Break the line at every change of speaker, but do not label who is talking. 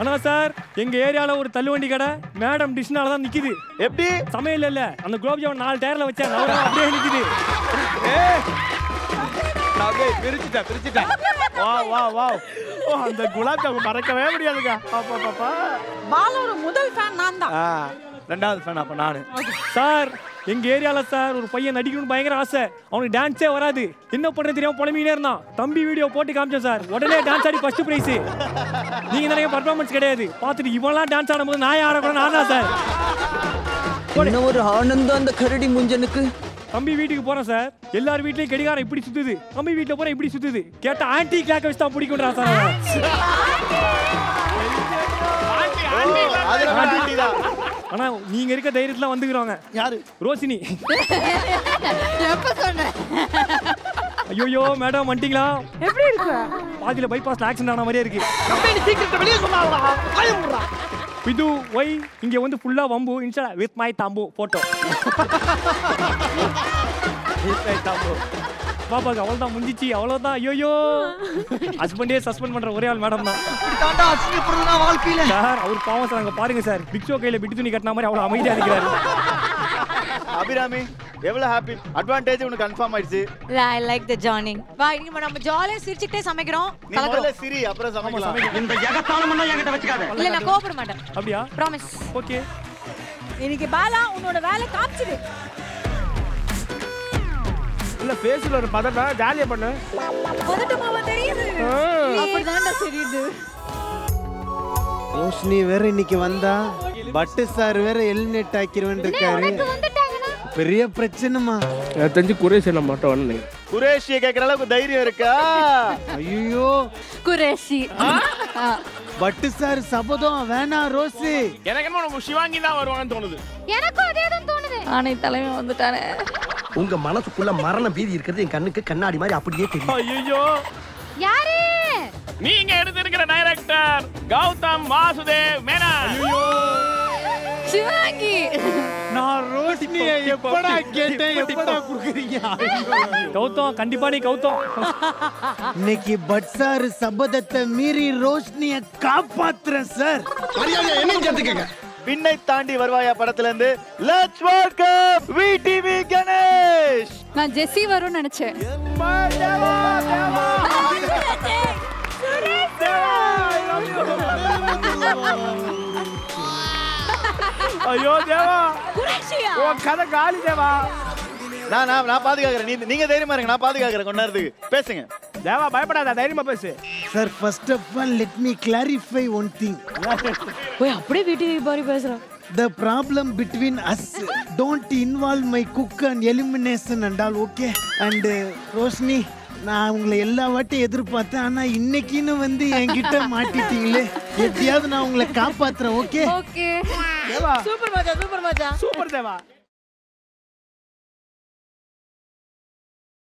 ஆனா சார் எங்க ஏரியால ஒரு தள்ளுவண்டி கடை மேடம் டிஷ்னால தான் நிக்குது
எப்படி
சமையல் இல்ல அந்த குலோப் ஜாமுன் நாலு டயர்ல வச்சேன் நவரா அப்படியே நிக்குது
அப்படியே பிரிச்சுட்டேன் பிரிச்சுட்டேன் வா வா வா ஓ அந்த குலாப் ஜாமுன் மறக்கவே முடியாதுங்க பாப்பா பாப்பா
பாலாவோட முதல் ஃபேன் நான் தான்
ஆ ரெண்டாவது ஃபேன் அப்ப நானு
சார் எங்க ஏரியால சார் ஒரு பையன் நடிக்கணும்னு பயங்கர ஆசை அவனுக்கு டான்ஸே வராது என்ன பண்றது தெரியாம புலம்பிக்கிட்டே இருந்தான் தம்பி வீடியோ போட்டு காமிச்சேன் சார் உடனே டான்ஸ் ஆடி ஃபர்ஸ்ட் பிரைஸ் நீங்க நிறைய பர்ஃபார்மன்ஸ் கிடையாது பார்த்துட்டு இவன்லாம் டான்ஸ் ஆடும்போது நான் ஆடக்கூடாது நான் தான் சார்
என்ன ஒரு ஆனந்தம் அந்த கரடி முஞ்சனுக்கு
தம்பி வீட்டுக்கு போறேன் சார் எல்லார் வீட்லயும் கடிகாரம் இப்படி சுத்துது தம்பி வீட்டுல போறேன் இப்படி சுத்துது கேட்டா ஆன்டி கிளாக் வச்சு தான் பிடிக்கும்ன்றா சார் அவன்.
அதுல ஆண்டி தான்
ஆனா நீங்க இருக்க தைரியத்துல வந்துக்கிறாங்க
யாரு
ரோஷினி
எப்ப சொன்னேன்
ஐயோ மேடம் வந்துட்டீங்களா
எப்படி இருக்கு
பாதியில பைபாஸ்ல ஆக்சிடென்ட் ஆன மாதிரியே இருக்கு
கம்பெனி சீக்கிரத்தை வெளியே சொன்னாங்களா பயம் விடுறா
இது ஒய் இங்க வந்து ஃபுல்லா வம்பு insta with my thumb photo பாப்பாக்கு அவ்வளவுதான் முடிஞ்சிச்சு அவ்வளவுதான் ஐயோ ஹஸ்பண்டே சஸ்பெண்ட் பண்ற ஒரே ஆள் மேடம் தான்
தாண்டா அசிங்கப்படுறா வாழ்க்கையில
சார் அவர் பாவம் சார் அங்க பாருங்க சார் பிக் ஷோ கையில பிட்டு துணி கட்டின மாதிரி அவ்வளவு அமைதியா இருக்கிறாரு
அபிராமி எவ்வளவு ஹாப்பி அட்வான்டேஜ் உனக்கு கன்ஃபார்ம் ஆயிடுச்சு
ஐ லைக் த ஜார்னிங் வா இனிமே நம்ம ஜாலியா சிரிச்சுக்கிட்டே சமைக்கிறோம்
நீ முதல்ல
கலக்குறோம்
சிரி அப்புறம் சமைக்கலாம்
இந்த எகத்தாளம் என்கிட்ட வச்சுக்காத
இல்ல நான் கோபப்பட மாட்டேன்
அப்படியா
ப்ராமிஸ்
ஓகே
இன்னைக்கு பாலா உன்னோட வேலை காமிச்சிடு
இல்ல ஃபேஸ்ல ஒரு பதட்டம் ஜாலியா பண்ணு
பதட்டமாவா தெரியுது அப்படிதான்டா தெரியுது
ரோஷினி வேற இன்னைக்கு வந்தா பட்டு சார் வேற எலிமினேட் ஆக்கிருவேன் இருக்காரு பெரிய பிரச்சனைமா
எனக்கு தெரிஞ்சு குரேஷில் மட்டும் வரல
குரேஷிய கேட்கற அளவுக்கு தைரியம் இருக்கா
ஐயோ
குரேஷி
பட்டு சார் சபதம் வேணாம் ரோஸு
எனக்கு என்ன உனக்கு சிவாங்கி தான் வருவாங்கன்னு தோணுது
எனக்கும் அதே தான் தோணுது ஆனை தலைமை வந்துட்டானே
உங்க மனசுக்குள்ள மரண பீதி இருக்கிறது என் கண்ணுக்கு கண்ணாடி மாதிரி அப்படியே தெரியும்
ஐயோ
யாரு
நீங்க எடுத்திருக்கிற டைரக்டர் கௌதம் வாசுதேவ் மேனா
சிவாங்கி
நான் ரோஷினியை எப்படா கேட்டேன் எப்படா குடுக்குறீங்க
கௌதம் கண்டிப்பா நீ கௌதம்
இன்னைக்கு பட் சார் சபதத்தை மீறி ரோஷினிய காப்பாத்துறேன் சார்
மரியாதை என்ன சேர்த்துக்கங்க
விண்ணை தாண்டி வருவாயா படத்துல இருந்து லெட்ஸ் வெல்கம் விடிவி கணேஷ்
நான் ஜெஸ்ஸி வரும்னு நினைச்சேன்
ஐயோ தேவா உன் கதை காலி தேவா
நான் நான் நான் பாதுகாக்கிறேன் நீ நீங்க தைரியமா இருங்க நான் பாதுகாக்கிறேன் கொஞ்ச நேரத்துக்கு பேசுங்க
தேவா பயப்படாத தைரியமா பேசு
sir first of all let me clarify one thing
ஓய் அப்படியே வீட்டு பாரி பேசுறான்
The problem between us don't involve my cook and elimination and all, okay? And uh, Roshini நான் உங்களை எல்லா வாட்டியும் எதிர்பார்த்தேன் ஆனா இன்னைக்குன்னு வந்து என்கிட்ட மாட்டிட்டீங்களே எப்படியாவது நான் உங்களை காப்பாத்துறேன் ஓகே
ஓகே
தேவா
சூப்பர் மச்சா சூப்பர் மச்சா
சூப்பர் தேவா